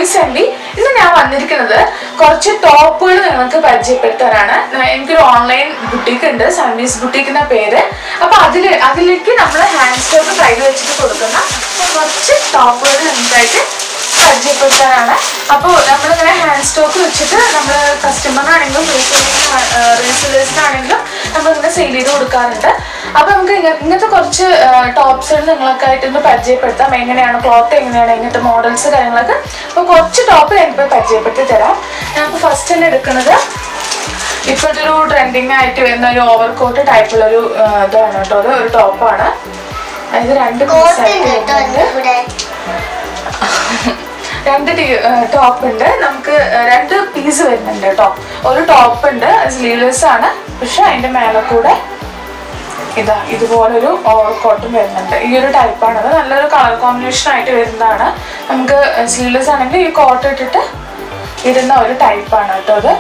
സാൻവി ഇന്ന് ഞാൻ വന്നിരിക്കുന്നത് കുറച്ച് ടോപ്പുകൾ നിങ്ങൾക്ക് പരിചയപ്പെടുത്താനാണ് ന- എനിക്കൊരു ഓൺലൈൻ ബുട്ടീക്ക് ഉണ്ട് സാൻവീസ് ബുട്ടീക്ക് എന്ന പേര് അപ്പൊ അതിൽ അതിലേക്ക് നമ്മൾ ഹാൻഡ് സ്റ്റോക്ക് കയ്യിൽ വെച്ചിട്ട് കൊടുക്കുന്ന കുറച്ച് ടോപ്പുകൾ നിങ്ങൾക്കായിട്ട് പരിചയപ്പെടുത്താനാണ് അപ്പോൾ നമ്മളിങ്ങനെ ഹാൻഡ് സ്റ്റോക്ക് വെച്ചിട്ട് നമ്മൾ കസ്റ്റമറിനാണെങ്കിലും റീസെലേഴ്സിനാണെങ്കിലും നമ്മളിങ്ങനെ സെയിൽ ചെയ്ത് കൊടുക്കാറുണ്ട് അപ്പോൾ നമുക്ക് ഇങ്ങ- ഇങ്ങനത്തെ കുറച്ച് ടോപ്സുകൾ നിങ്ങൾക്കായിട്ട് ഒന്ന് പരിചയപ്പെടുത്താം എങ്ങനെയാണ് ക്ലോത്ത് എങ്ങനെയാണ് ഇങ്ങനത്തെ മോഡൽസ് കാര്യങ്ങളൊക്കെ അപ്പോൾ കുറച്ച് ടോപ്പ് ഞാനിപ്പോൾ പരിചയപ്പെടുത്തി തരാം ഞാനിപ്പോൾ ഫസ്റ്റ് തന്നെ എടുക്കുന്നത് ഇപ്പോഴത്തെ ഒരു ട്രെൻഡിങ് ആയിട്ട് വരുന്ന ഒരു ഓവർ കോട്ട് ടൈപ്പുള്ള ഒരു ഇതാണ് കേട്ടോ അത് ഒരു ടോപ്പാണ് അതായത് രണ്ട് piece ആയിട്ട് വരുന്നുണ്ട് ഇവിടെ രണ്ട് ടോപ്പ് ഉണ്ട് നമുക്ക് ഏർ രണ്ട് പീസ് വരുന്നുണ്ട് കേട്ടോ ഒരു ടോപ്പ് ഉണ്ട് സ്ലീവ്ലെസ് ആണ് പക്ഷെ അതിന്റെ മേലെ കൂടെ ഇതാ ഇതുപോലൊരു ഓവർ കോട്ടും വരുന്നുണ്ട് ഈ ഒരു ടൈപ്പാണ് അത് നല്ലൊരു കളർ കോമ്പിനേഷൻ ആയിട്ട് വരുന്നതാണ് നമുക്ക് സ്ലീവ്ലെസ് ആണെങ്കിൽ ഈ കോട്ട് ഇട്ടിട്ട് ഇടുന്ന ഒരു ടൈപ്പാണ് കേട്ടോ അത്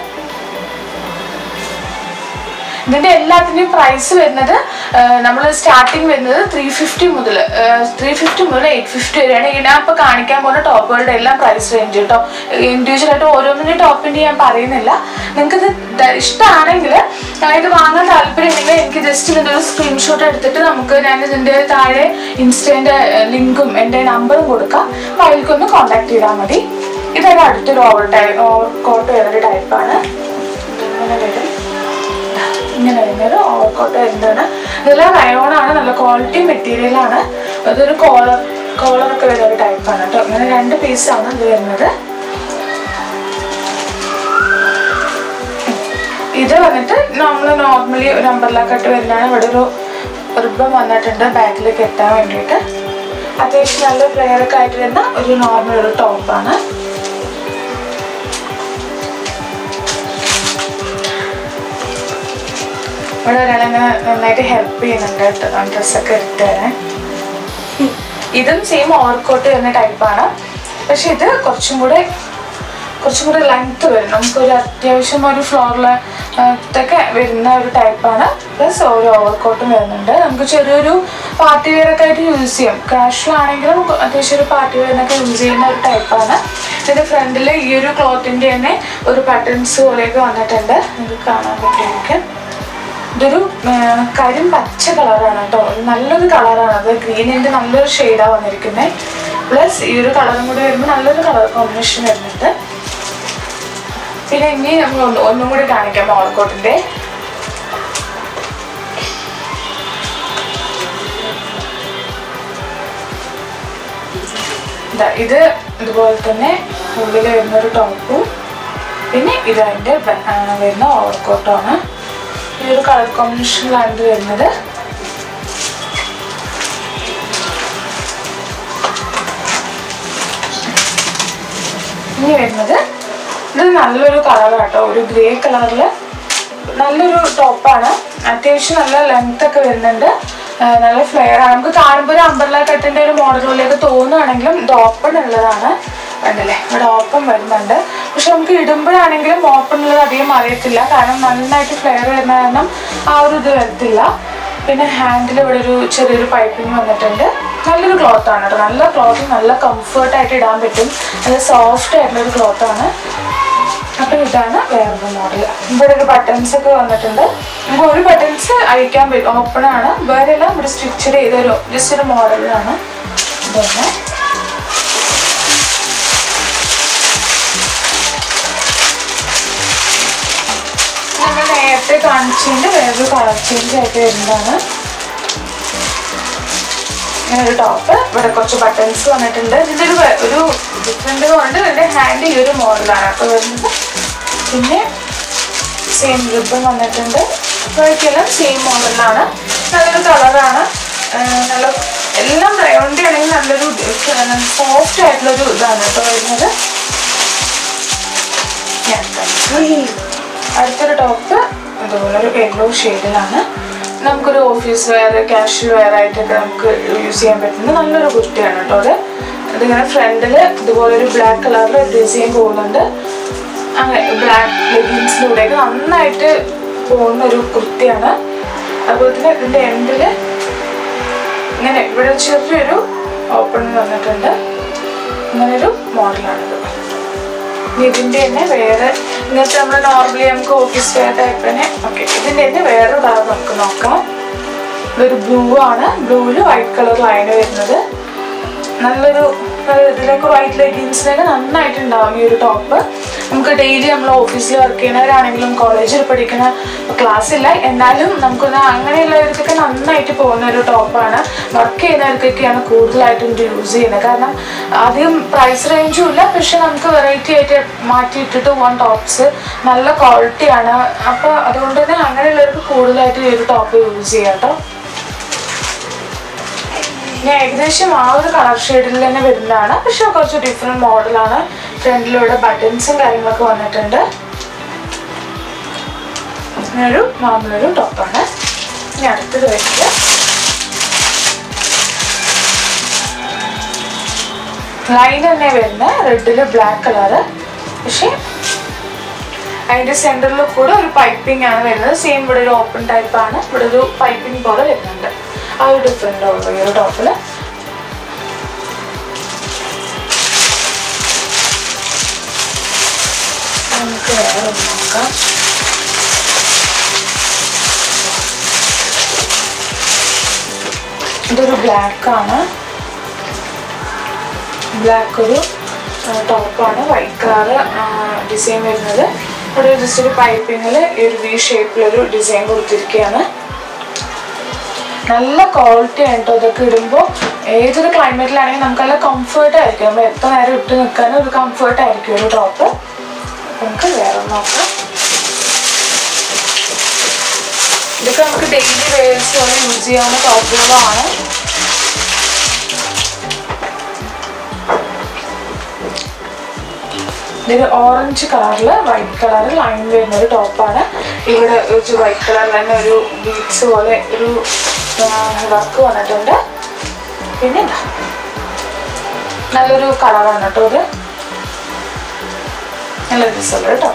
ഇതിന്റെ എല്ലാത്തിന്റെയും പ്രൈസ് വരുന്നത് നമ്മൾ സ്റ്റാർട്ടിങ് വരുന്നത് ത്രീ ഫിഫ്റ്റി മുതൽ ത്രീ ഫിഫ്റ്റി മുതൽ എയ്റ്റ് ഫിഫ്റ്റി വരെയാണ് ഈ ഞാൻ ഇപ്പോൾ കാണിക്കാൻ പോകുന്ന ടോപ്പുകളുടെ എല്ലാം പ്രൈസ് റേഞ്ച് കേട്ടോ ഇൻഡിവിജ്വൽ ആയിട്ട് ഓരോന്നിൻ്റെ ടോപ്പിൻ്റെ ഞാൻ പറയുന്നില്ല നിങ്ങൾക്ക് ഇത് ഇഷ്ടമാണെങ്കിൽ ഇത് വാങ്ങാൻ താല്പര്യം ഉണ്ടെങ്കിൽ എനിക്ക് ജസ്റ്റ് ഇതിൻ്റെ ഒരു സ്ക്രീൻഷോട്ട് എടുത്തിട്ട് നമുക്ക് ഞാൻ ഇതിൻ്റെ താഴെ ഇൻസ്റ്റൻ്റെ ലിങ്കും എൻ്റെ നമ്പറും കൊടുക്കാം അപ്പോൾ അതിലേക്കൊന്ന് കോൺടാക്ട് ചെയ്താൽ മതി ഇതൊരു അടുത്തൊരു ഓവർ ടൈ ഓവർ കോട്ട് വരുന്നൊരു ടൈപ്പാണ് ഇങ്ങനെ വരും ഇങ്ങനെ വരുന്നൊരു ഓവർകോട്ട് വരുന്നതാണ് ഇതെല്ലാം റയോണാണ് നല്ല ക്വാളിറ്റി മെറ്റീരിയലാണ് അതൊരു കോളർ കോളറൊക്കെ വരുന്ന ഒരു ടൈപ്പാണ് കേട്ടോ ഇങ്ങനെ രണ്ട് പീസാണ് ഇത് വരുന്നത് ഇത് വന്നിട്ട് നമ്മൾ നോർമലി ഒരു അമ്പർല കട്ട് വരുന്നതാണ് ഇവിടെ ഒരു റിബൺ വന്നിട്ടുണ്ട് ബാക്കിൽ കെട്ടാൻ വേണ്ടിയിട്ട് അത്യാവശ്യം നല്ല ഫ്ലെയർ ഒക്കെ ആയിട്ട് വരുന്ന ഒരു നോർമൽ ഒരു ടോപ്പാണ് ഇവിടെ ഒരാളെങ്ങനെ നന്നായിട്ട് ഹെൽപ്പ് ചെയ്യുന്നുണ്ട് കേട്ടോ ഡ്രസ്സൊക്കെ എടുത്തു തരാൻ ഇതും സെയിം ഓവർകോട്ട് വരുന്ന ടൈപ്പാണ് പക്ഷെ ഇത് കുറച്ചും കൂടെ കുറച്ചും കൂടെ ലെങ്ത് വരും നമുക്കൊരു അത്യാവശ്യം ഒരു ഫ്ലോറിൽ ഒക്കെ വരുന്ന ഒരു ടൈപ്പാണ് പ്ലസ് ഒരു ഓവർകോട്ടും വരുന്നുണ്ട് നമുക്ക് ചെറിയൊരു പാർട്ടി വെയർ ഒക്കെ ആയിട്ട് യൂസ് ചെയ്യും കാഷ്വൽ ആണെങ്കിലും അത്യാവശ്യം ഒരു പാർട്ടി വെയറിനൊക്കെ യൂസ് ചെയ്യുന്ന ഒരു ടൈപ്പാണ് ഇതിൻ്റെ ഫ്രണ്ടിൽ ഈ ഒരു ക്ലോത്തിൻ്റെ തന്നെ ഒരു ബട്ടൺസ് പോലെയൊക്കെ വന്നിട്ടുണ്ട് നിങ്ങൾക്ക് കാണാൻ പറ്റുമായിരിക്കും ഇതൊരു ആ, കരിം പച്ച കളറാണ് കേട്ടോ നല്ലൊരു കളറാണ് അത് ഗ്രീനിൻ്റെ നല്ലൊരു ഷെയ്ഡാണ് വന്നിരിക്കുന്നത് പ്ലസ് ഈ ഒരു കളറും കൂടി വരുമ്പോൾ നല്ലൊരു കളർ കോമ്പിനേഷൻ വരുന്നുണ്ട് പിന്നെ ഇനി നമ്മൾ ഒന്ന് ഒന്നും കൂടി കാണിക്കാം മോൾക്കോട്ടിൻ്റെ ഇതാ ഇത് ഇതുപോലെ തന്നെ ഉള്ളിൽ വരുന്നൊരു ടോപ്പും പിന്നെ ഇത് അതിൻ്റെ ബ- ആ, വരുന്ന ഓവർകോട്ടുമാണ് ഈ ഒരു കളർ കോമ്പിനേഷനിലാണ് ഇത് വരുന്നത് ഇനി വരുന്നത് ഇത് നല്ലൊരു കളറാണ് കേട്ടോ ഒരു ഗ്രേ കളറിൽ നല്ലൊരു ടോപ്പാണ് അത്യാവശ്യം നല്ല ലെങ്ത് ഒക്കെ വരുന്നുണ്ട് ആ, നല്ല ഫ്ലെയർ ആണ് നമുക്ക് കാണുമ്പോൾ ഒരു അമ്പർല കട്ടിൻ്റെ ഒരു മോഡൽ പോലെയൊക്കെ തോന്നുകയാണെങ്കിലും ഇത് ഓപ്പൺ ഉള്ളതാണ് കണ്ടില്ലേ ഇവിടെ ഓപ്പൺ വരുന്നുണ്ട് പക്ഷെ നമുക്ക് ഇടുമ്പോഴാണെങ്കിലും ഓപ്പൺ ഉള്ളത് അധികം അറിയത്തില്ല കാരണം നന്നായിട്ട് ഫ്ലെയർ വരുന്ന കാരണം ആ ഒരു ഇത് വരത്തില്ല പിന്നെ ഹാൻഡിൽ ഇവിടെ ഒരു ചെറിയൊരു പൈപ്പിംഗ് വന്നിട്ടുണ്ട് നല്ലൊരു ക്ലോത്ത് ആണ് കേട്ടോ നല്ല ക്ലോത്ത് നല്ല കംഫർട്ടായിട്ട് ഇടാൻ പറ്റും നല്ല സോഫ്റ്റ് ആയിട്ടുള്ള ഒരു ക്ലോത്ത് ആണ് അപ്പോൾ ഇതാണ് വേറൊരു മോഡൽ ഇവിടെ ഒരു ബട്ടൺസ് ഒക്കെ വന്നിട്ടുണ്ട് നമുക്ക് ഒരു ബട്ടൺസ് അഴിക്കാൻ പറ്റും ഓപ്പൺ ആണ് വേറെ എല്ലാം ഇവിടെ സ്റ്റിച്ചഡ് ചെയ്തൊരു ജസ്റ്റ് ഒരു മോഡലാണ് ഇതൊന്ന് നമ്മൾ നേരത്തെ കാണിച്ചതിൻ്റെ വേറൊരു കളർ ചേഞ്ച് ആയിട്ട് വരുന്നതാണ് ഇങ്ങനെ ഒരു ടോപ്പ് ഇവിടെ കുറച്ച് ബട്ടൺസ് വന്നിട്ടുണ്ട് ഇതിൻ്റെ ഒരു വെ- ഒരു ഡിഫറെൻ്റ് കൊണ്ട് ഇതിൻ്റെ ഹാൻഡ് ഈ ഒരു മോഡലാണ് അപ്പോൾ വരുന്നത് പിന്നെ സെയിം റിബൺ വന്നിട്ടുണ്ട് ഇവയ്ക്കെല്ലാം സെയിം മോഡലാണ് നല്ലൊരു കളറാണ് നല്ല എല്ലാം റയോണ്ടി ആണെങ്കിൽ നല്ലൊരു സോഫ്റ്റ് ആയിട്ടുള്ളൊരു ഇതാണ് കേട്ടോ വരുന്നത് ഞാൻ കാണിക്കാം. അടുത്തൊരു ടോപ്പ് അതുപോലെ ഒരു യെല്ലോ ഷെയ്ഡിലാണ് നമുക്കൊരു ഓഫീസ് വെയർ കാഷ്വൽ വെയർ ആയിട്ടൊക്കെ നമുക്ക് യൂസ് ചെയ്യാൻ പറ്റുന്ന നല്ലൊരു കുർത്തിയാണ് കേട്ടോ അത് ഇതിങ്ങനെ ഫ്രണ്ടിൽ ഇതുപോലെ ഒരു ബ്ലാക്ക് കളറിൽ ഡിസൈൻ പോകുന്നുണ്ട് അങ്ങനെ ബ്ലാക്ക് ലെഗിൻസിലൂടെയൊക്കെ നന്നായിട്ട് പോകുന്ന ഒരു കുർത്തിയാണ് അതുപോലെ തന്നെ ഇതിൻ്റെ എൻഡിൽ ഇങ്ങനെ ഇവിടെ ചെറിയൊരു ഓപ്പണിങ് വന്നിട്ടുണ്ട് ഇങ്ങനൊരു മോഡലാണിത് ഇനി ഇതിൻ്റെ തന്നെ വേറെ ഇങ്ങനത്തെ നമ്മൾ നോർമലി നമുക്ക് ഓഫീസ് വെയർ ടൈപ്പ് തന്നെ ഓക്കെ ഇതിൻ്റെ തന്നെ വേറെ കളർ നമുക്ക് നോക്കാം ഇതൊരു ബ്ലൂ ആണ് ബ്ലൂവിൽ വൈറ്റ് കളർ ലൈൻ വരുന്നത് നല്ലൊരു നല്ല ഇതിലേക്ക് വൈറ്റ് ലെഗിൻസിനൊക്കെ നന്നായിട്ടുണ്ടാവും ഈ ഒരു ടോപ്പ് നമുക്ക് ഡെയിലി നമ്മൾ ഓഫീസിൽ വർക്ക് ചെയ്യുന്നവരാണെങ്കിലും കോളേജിൽ പഠിക്കുന്ന ക്ലാസ് ഇല്ല എന്നാലും നമുക്കൊന്ന് അങ്ങനെയുള്ളവർക്കൊക്കെ നന്നായിട്ട് പോകുന്ന ഒരു ടോപ്പാണ് വർക്ക് ചെയ്യുന്നവർക്കൊക്കെയാണ് കൂടുതലായിട്ടും ഇത് യൂസ് ചെയ്യുന്നത് കാരണം അധികം പ്രൈസ് റേഞ്ചും ഇല്ല പക്ഷെ നമുക്ക് വെറൈറ്റി ആയിട്ട് മാറ്റിയിട്ടിട്ട് പോകാൻ ടോപ്സ് നല്ല ക്വാളിറ്റിയാണ് അപ്പോൾ അതുകൊണ്ട് തന്നെ അങ്ങനെയുള്ളവർക്ക് കൂടുതലായിട്ട് ഈ ഒരു ടോപ്പ് യൂസ് ചെയ്യാം കേട്ടോ ഞാൻ ഏകദേശം ആ ഒരു കളർ ഷെയ്ഡിൽ തന്നെ വരുന്നതാണ് പക്ഷെ കുറച്ച് ഡിഫറെൻറ്റ് മോഡലാണ് ഫ്രണ്ടിലൂടെ ബട്ടൺസും കാര്യങ്ങളൊക്കെ വന്നിട്ടുണ്ട് ഇങ്ങനൊരു നോർമലൊരു ടോപ്പാണ് ഇനി അടുത്തത് വരിക ലൈൻ തന്നെ വരുന്ന റെഡിൽ ബ്ലാക്ക് കളറ് പക്ഷേ അതിന്റെ സെന്ററിൽ കൂടെ ഒരു പൈപ്പിംഗ് ആണ് വരുന്നത് സെയിം ഇവിടെ ഒരു ഓപ്പൺ ടൈപ്പ് ആണ് ഇവിടെ ഒരു പൈപ്പിംഗ് പോലെ വരുന്നുണ്ട് ആ ഒരു ഡിഫറെൻ്റ് ഉള്ളൂ ഈ ഒരു ടോപ്പിൽ നമുക്ക് വേറെ ഒന്ന് നോക്കാം ഇതൊരു ബ്ലാക്ക് ആണ് ബ്ലാക്ക് ഒരു ടോപ്പാണ് വൈറ്റ് കളർ ഡിസൈൻ വരുന്നത് ഇവിടെ ജസ്റ്റ് ഒരു പൈപ്പിങ്ങിൽ ഈ ഒരു വി ഷേപ്പിലൊരു ഡിസൈൻ കൊടുത്തിരിക്കുകയാണ് നല്ല ക്വാളിറ്റി ആണ് കേട്ടോ ഇതൊക്കെ ഇടുമ്പോൾ ഏതൊരു ക്ലൈമറ്റിലാണെങ്കിലും നമുക്ക് നല്ല കംഫർട്ട് ആയിരിക്കും നമ്മൾ എത്ര നേരം ഇട്ട് നിൽക്കാനും ഒരു കംഫർട്ട് ആയിരിക്കും ഒരു ടോപ്പ് നമുക്ക് വേറെ ഒന്ന് നോക്കാം ഇതൊക്കെ നമുക്ക് ഡെയിലി വെയേഴ്സ് പോലെ യൂസ് ചെയ്യാവുന്ന ടോപ്പുകളാണ് ഇതൊരു ഓറഞ്ച് കളറിൽ വൈറ്റ് കളറിൽ ലൈൻ വരുന്ന ഒരു ടോപ്പാണ് ഇവിടെ ഒരു വൈറ്റ് കളറിൽ തന്നെ ഒരു ബീഡ്സ് പോലെ ഒരു വർക്ക് വന്നിട്ടുണ്ട് പിന്നെ എന്താ നല്ലൊരു കളറാണ് കേട്ടോ ഇത് നല്ല രസമുള്ള കേട്ടോ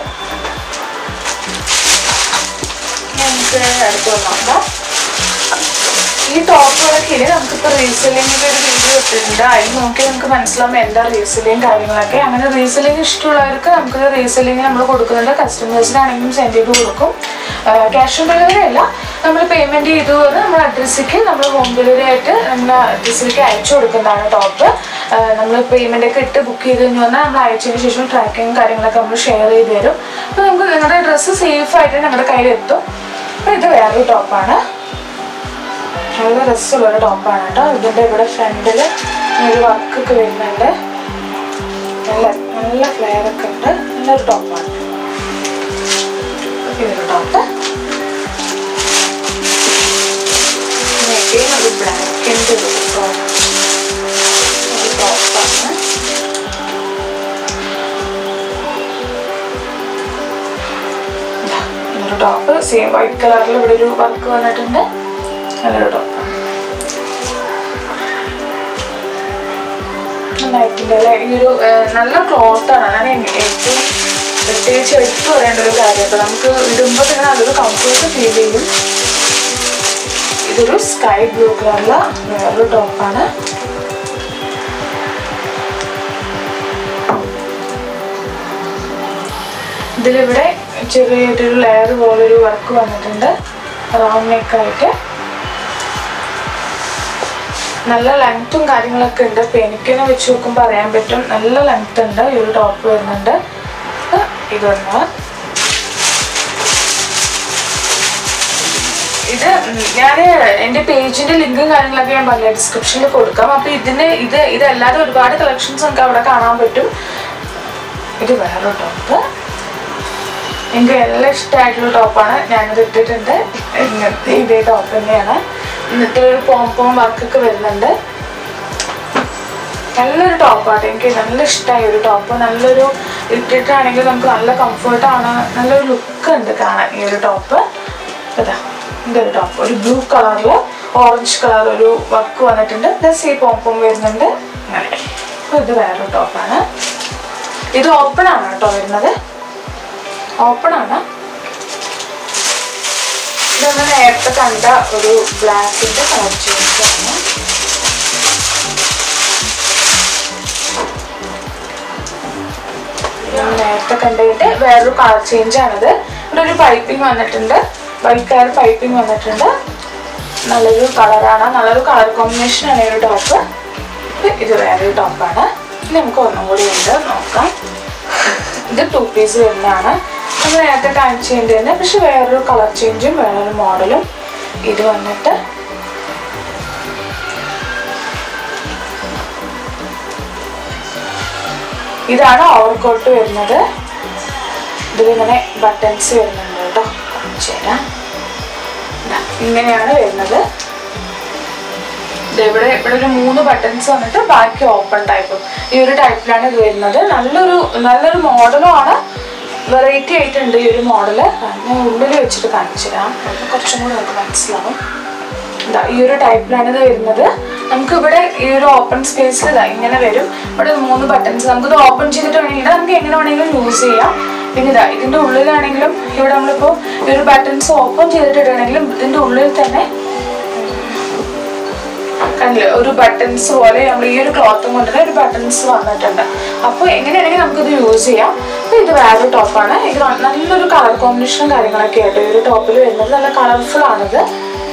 നമുക്ക് അടുത്ത് നോക്കാം ഈ ടോപ്പുകളൊക്കെ ഇനി നമുക്കിപ്പോൾ റീസെല്ലിങ്ങിൻ്റെ ഒരു വീഡിയോ ഇട്ടിട്ടുണ്ട് അതിൽ നോക്കി നമുക്ക് മനസ്സിലാവും എന്താ റീസെല്ലിങ് കാര്യങ്ങളൊക്കെ അങ്ങനെ റീസെല്ലിങ് ഇഷ്ടമുള്ളവർക്ക് നമുക്ക് റീസെല്ലിങ് നമ്മൾ കൊടുക്കുന്നുണ്ട് കസ്റ്റമേഴ്സിനാണെങ്കിലും സെൻഡ് ചെയ്ത് കൊടുക്കും ക്യാഷ് ഓൺ ഡെലിവറി അല്ല നമ്മൾ പേയ്മെൻറ്റ് ചെയ്തു എന്ന് നമ്മുടെ അഡ്രസ്സിലേക്ക് നമ്മൾ ഹോം ഡെലിവറി ആയിട്ട് നമ്മുടെ അഡ്രസ്സിലേക്ക് അയച്ചു കൊടുക്കുന്നതാണ് ടോപ്പ് നമ്മൾ പേയ്മെൻ്റ് ഒക്കെ ഇട്ട് ബുക്ക് ചെയ്ത് കഴിഞ്ഞ് വന്നാൽ നമ്മൾ അയച്ചതിന് ശേഷം ട്രാക്കിങ് കാര്യങ്ങളൊക്കെ നമ്മൾ ഷെയർ ചെയ്ത് തരും അപ്പോൾ നമുക്ക് നിങ്ങളുടെ ഡ്രസ്സ് സേഫ് ആയിട്ട് നമ്മുടെ കയ്യിലെത്തും അപ്പോൾ ഇത് വേറൊരു ടോപ്പാണ് നല്ല രസമുള്ളൊരു ടോപ്പാണ് കേട്ടോ ഇതിൻ്റെ ഇവിടെ ഫ്രണ്ടിൽ ഒരു വർക്കൊക്കെ വരുന്നുണ്ട് നല്ല നല്ല ഫ്ലെയർ ഒക്കെ ഉണ്ട് നല്ലൊരു ടോപ്പാണ് ഇതൊരു ടോപ്പ് ഒരു ബ്ലാക്കിൻ്റെ ഒരു ടോപ്പ് ഒരു ടോപ്പാണ് ഒരു ടോപ്പ് സെയിം വൈറ്റ് കളറിൽ ഇവിടെ ഒരു വർക്ക് വന്നിട്ടുണ്ട് നല്ലൊരു ടോപ്പാണ് നന്നായിട്ടുണ്ട് അല്ലേ ഈ ഒരു ഏർ, നല്ല ക്ലോത്താണ് ഞാൻ എ- ഏറ്റവും പ്രത്യേകിച്ച് എടുത്തു പറയേണ്ട ഒരു കാര്യം അപ്പോൾ നമുക്ക് ഇടുമ്പോൾ തന്നെ നല്ലൊരു കംഫർട്ട് ഫീൽ ചെയ്യും ഇതൊരു സ്കൈ ബ്ലൂ കളറിലെ വേറൊരു ടോപ്പാണ് ഇതിലിവിടെ ചെറിയൊരു ലെയർ പോലൊരു വർക്ക് വന്നിട്ടുണ്ട് റൗണ്ട് നെക്കായിട്ട് നല്ല ലെങ്ത്തും കാര്യങ്ങളൊക്കെ ഉണ്ട് ഇപ്പം എനിക്കെന്നെ വെച്ച് നോക്കുമ്പോൾ അറിയാൻ പറ്റും നല്ല ലെങ്ത് ഉണ്ട് ഈ ഒരു ടോപ്പ് വരുന്നുണ്ട് അപ്പൊ ഇതൊന്ന് ഇത് ഞാൻ എൻ്റെ പേജിൻ്റെ ലിങ്കും കാര്യങ്ങളൊക്കെ ഞാൻ പറഞ്ഞ ഡിസ്ക്രിപ്ഷനിൽ കൊടുക്കാം അപ്പോൾ ഇതിന് ഇത് ഇതല്ലാതെ ഒരുപാട് കളക്ഷൻസ് നമുക്ക് അവിടെ കാണാൻ പറ്റും ഇത് വേറൊരു ടോപ്പ് എനിക്ക് എല്ലാം ഇഷ്ടമായിട്ടുള്ള ടോപ്പാണ് ഞാനത് ഇട്ടിട്ടുണ്ട് ഇങ്ങനത്തെ ഇതേ ടോപ്പ് തന്നെയാണ് എന്നിട്ട് ഒരു പോം പോം വർക്കൊക്കെ വരുന്നുണ്ട് നല്ലൊരു ടോപ്പാണ് എനിക്ക് നല്ല ഇഷ്ടമായ ഒരു ടോപ്പ് നല്ലൊരു ഇട്ടിട്ടാണെങ്കിൽ നമുക്ക് നല്ല കംഫർട്ടാണ് നല്ലൊരു ലുക്ക് ഉണ്ട് കാണാൻ ഈ ഒരു ടോപ്പ് ഇതാ ഇതൊരു ടോപ്പ് ഒരു ബ്ലൂ കളറിൽ ഓറഞ്ച് കളർ ഒരു വർക്ക് വന്നിട്ടുണ്ട് പ്ലസ് ഈ പോം പോം വരുന്നുണ്ട് അങ്ങനെ അപ്പോൾ ഇത് വേറൊരു ടോപ്പാണ് ഇത് ഓപ്പൺ ആണ് കേട്ടോ വരുന്നത് ഓപ്പൺ ആണ് ഇതൊന്ന് നേരത്തെ കണ്ട ഒരു ബ്ലാക്കിന്റെ കളർ ചേഞ്ച് ആണ് നേരത്തെ കണ്ടതിൻ്റെ വേറൊരു കളർ ചേഞ്ച് ആണിത് ഇവിടെ ഒരു പൈപ്പിംഗ് വന്നിട്ടുണ്ട് വൈറ്റ് കളർ പൈപ്പിംഗ് വന്നിട്ടുണ്ട് നല്ലൊരു കളറാണ് നല്ലൊരു കളർ കോമ്പിനേഷൻ ആണ് ഈ ഒരു ടോപ്പ് ഇത് വേറൊരു ടോപ്പാണ് ഇനി നമുക്ക് ഒന്നും കൂടി ഉണ്ട് നോക്കാം ഇത് ടു പീസ് വരുന്നതാണ് നമ്മൾ നേരത്തെ കാണിച്ചതിൻ്റെ തന്നെ പക്ഷെ വേറൊരു കളർ ചേഞ്ചും വേറൊരു മോഡലും ഇത് വന്നിട്ട് ഇതാണ് ഓവർകോട്ട് വരുന്നത് ഇതിലിങ്ങനെ ബട്ടൺസ് വരുന്നുണ്ട് കേട്ടോ കാണിച്ചു തരാം ദാ, ഇങ്ങനെയാണ് വരുന്നത് ദേ ഇവിടെ ഇവിടെ ഒരു മൂന്ന് ബട്ടൺസ് വന്നിട്ട് ബാക്കി ഓപ്പൺ ടൈപ്പ് ഈ ഒരു ടൈപ്പിലാണ് ഇത് വരുന്നത് നല്ലൊരു നല്ലൊരു മോഡലും ആണ് വെറൈറ്റി ആയിട്ടുണ്ട് ഈ ഒരു മോഡല് ഞാൻ ഉള്ളിൽ വെച്ചിട്ട് കാണിച്ചു തരാം അപ്പോൾ കുറച്ചും കൂടി നമുക്ക് മനസ്സിലാവും ഇതാ ഈ ഒരു ടൈപ്പിലാണ് ഇത് വരുന്നത് നമുക്ക് ഇവിടെ ഈ ഒരു ഓപ്പൺ സ്പേസിൽ ഇതാ ഇങ്ങനെ വരും ഇവിടെ മൂന്ന് ബട്ടൺസ് നമുക്കിത് ഓപ്പൺ ചെയ്തിട്ട് വേണമെങ്കിൽ നമുക്ക് എങ്ങനെ വേണമെങ്കിലും യൂസ് ചെയ്യാം പിന്നെ ഇതാ ഇതിൻ്റെ ഉള്ളിലാണെങ്കിലും ഇവിടെ നമ്മളിപ്പോൾ ഈ ഒരു ബട്ടൺസ് ഓപ്പൺ ചെയ്തിട്ട് ഇടുകയാണെങ്കിലും ഇതിൻ്റെ ഉള്ളിൽ തന്നെ കണ്ടില്ലേ ഒരു ബട്ടൺസ് പോലെ നമ്മൾ ഈ ഒരു ക്ലോത്തും കൊണ്ട് തന്നെ ഒരു ബട്ടൺസ് വന്നിട്ടുണ്ട് അപ്പോൾ എങ്ങനെയാണെങ്കിൽ നമുക്കിത് യൂസ് ചെയ്യാം അപ്പോൾ ഇത് വേറൊരു ടോപ്പാണ് ഇത് നല്ലൊരു കളർ കോമ്പിനേഷനും കാര്യങ്ങളൊക്കെ ആയിട്ട് ഈ ഒരു ടോപ്പിൽ വരുന്നത് നല്ല കളർഫുൾ ആണിത്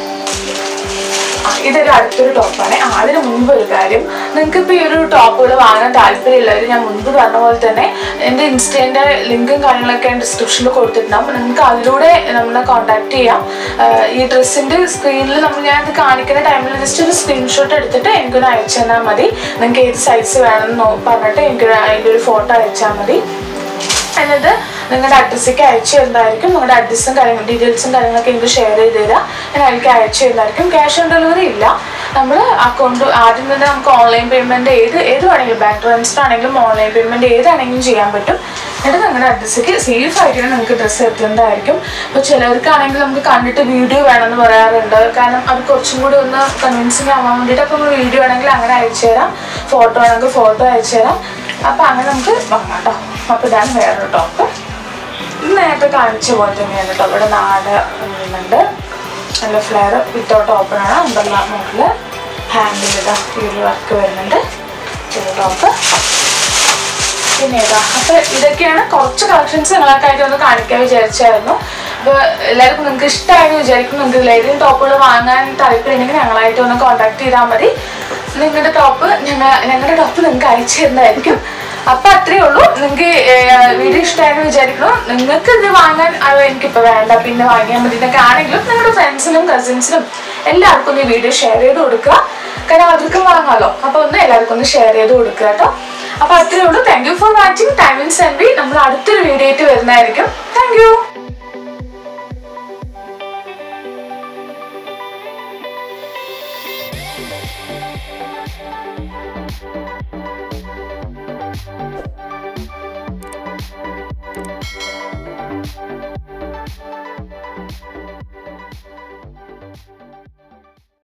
ആ, ഇതൊരു അടുത്തൊരു ടോപ്പാണ് ആ, അതിന് മുൻപ് ഒരു കാര്യം നിങ്ങൾക്ക് ഇപ്പോൾ ഈ ഒരു ടോപ്പുകൾ വാങ്ങാൻ താല്പര്യമുള്ളവർ ഞാൻ മുൻപ് പറഞ്ഞ പോലെ തന്നെ എൻ്റെ ഇൻസ്റ്റേൻ്റെ ലിങ്കും കാര്യങ്ങളൊക്കെ ഡിസ്ക്രിപ്ഷനിൽ കൊടുത്തിട്ടുണ്ടാവും നിങ്ങൾക്ക് അതിലൂടെ നമ്മളെ കോൺടാക്ട് ചെയ്യാം ആ, ഈ ഡ്രസ്സിൻ്റെ സ്ക്രീനിൽ നമ്മൾ ഞാൻ ഇത് കാണിക്കുന്ന ടൈമിൽ ജസ്റ്റ് ഒരു സ്ക്രീൻഷോട്ട് എടുത്തിട്ട് എനിക്കൊന്ന് അയച്ചു തന്നാൽ മതി നിങ്ങൾക്ക് ഏത് സൈസ് വേണമെന്ന് നോ- പറഞ്ഞിട്ട് എനിക്ക് അതിൻ്റെ ഒരു ഫോട്ടോ അയച്ചാൽ മതി എന്നിട്ട് നിങ്ങളുടെ അഡ്രസ്സിലേക്ക് അയച്ചു തരുന്നതായിരിക്കും നിങ്ങളുടെ അഡ്രസ്സും കാര്യങ്ങളും ഡീറ്റെയിൽസും കാര്യങ്ങളൊക്കെ എനിക്ക് ഷെയർ ചെയ്ത് തരാം ഞാൻ അതിലേക്ക് അയച്ചു തരുന്നതായിരിക്കും ക്യാഷ് ഓൺ ഡെലിവറി ഇല്ല നമ്മൾ അക്കൗണ്ട് ആദ്യം തന്നെ നമുക്ക് ഓൺലൈൻ പേയ്മെൻറ്റ് ഏത് ഏത് വേണമെങ്കിലും ബാങ്ക് ട്രാൻസ്ഫർ ആണെങ്കിലും ഓൺലൈൻ പേയ്മെൻറ്റ് ഏതാണെങ്കിലും ചെയ്യാൻ പറ്റും എന്നിട്ട് നിങ്ങളുടെ അഡ്രസ്സിലേക്ക് സേഫ് ആയിട്ട് നിങ്ങൾക്ക് ഡ്രസ്സ് എത്തുന്നതായിരിക്കും അപ്പോൾ ചിലർക്കാണെങ്കിൽ നമുക്ക് കണ്ടിട്ട് വീഡിയോ വേണമെന്ന് പറയാറുണ്ട് കാരണം അത് കുറച്ചും കൂടി ഒന്ന് കൺവിൻസിങ് ആവാൻ വേണ്ടിയിട്ട് അപ്പോൾ നമ്മൾ വീഡിയോ ആണെങ്കിൽ അങ്ങനെ അയച്ചു തരാം ഫോട്ടോ ആണെങ്കിൽ ഫോട്ടോ അയച്ചു തരാം അപ്പോൾ അങ്ങനെ നമുക്ക് വാങ്ങാം കേട്ടോ അപ്പോൾ ഇതാണ് വേറൊരു ടോപ്പ് ഇത് നേരത്തെ കാണിച്ച പോലെ തന്നെയാണ് കേട്ടോ ഇവിടെ നാട് വരുന്നുണ്ട് നല്ല ഫ്ലെയർ വിത്തൗട്ട് ഓപ്പൺ ആണ് അമ്പർല മോഡല് ഹാൻഡിൽ ഇതാ ഈ ഒരു വർക്ക് വരുന്നുണ്ട് ഒരു ടോപ്പ് പിന്നെ ഇതാ അപ്പോൾ ഇതൊക്കെയാണ് കുറച്ച് കളക്ഷൻസ് നിങ്ങൾക്കായിട്ട് ഒന്ന് കാണിക്കാൻ വിചാരിച്ചായിരുന്നു അപ്പോൾ എല്ലാവർക്കും നിങ്ങൾക്ക് ഇഷ്ടമായെന്ന് വിചാരിക്കും നിങ്ങൾക്ക് ഇതിലേതെങ്കിലും ടോപ്പുകൾ വാങ്ങാൻ താല്പര്യമുണ്ടെങ്കിൽ ഞങ്ങളായിട്ട് ഒന്ന് കോൺടാക്ട് ചെയ്താൽ മതി നിങ്ങളുടെ ടോപ്പ് ഞങ്ങൾ ഞങ്ങളുടെ ടോപ്പ് നിങ്ങൾക്ക് അയച്ചു തരുന്നതായിരിക്കും അപ്പൊ അത്രേ ഉള്ളൂ നിങ്ങൾക്ക് വീഡിയോ ഇഷ്ടമായെന്ന് വിചാരിക്കണം നിങ്ങൾക്ക് ഇത് വാങ്ങാൻ അത് എനിക്കിപ്പോൾ വേണ്ട പിന്നെ വാങ്ങിയാൽ മതി എന്നൊക്കെ ആണെങ്കിലും നിങ്ങളുടെ ഫ്രണ്ട്സിനും കസിൻസിനും എല്ലാവർക്കും ഒന്ന് ഈ വീഡിയോ ഷെയർ ചെയ്ത് കൊടുക്കുക കാരണം അവർക്കും വാങ്ങാമല്ലോ അപ്പൊ ഒന്ന് എല്ലാവർക്കും ഒന്ന് ഷെയർ ചെയ്ത് കൊടുക്കുക കേട്ടോ അപ്പൊ അത്രേ ഉള്ളൂ thank you for watching time in സെൻവി നമ്മൾ അടുത്തൊരു വീഡിയോ ആയിട്ട് വരുന്നതായിരിക്കും താങ്ക് യു Thank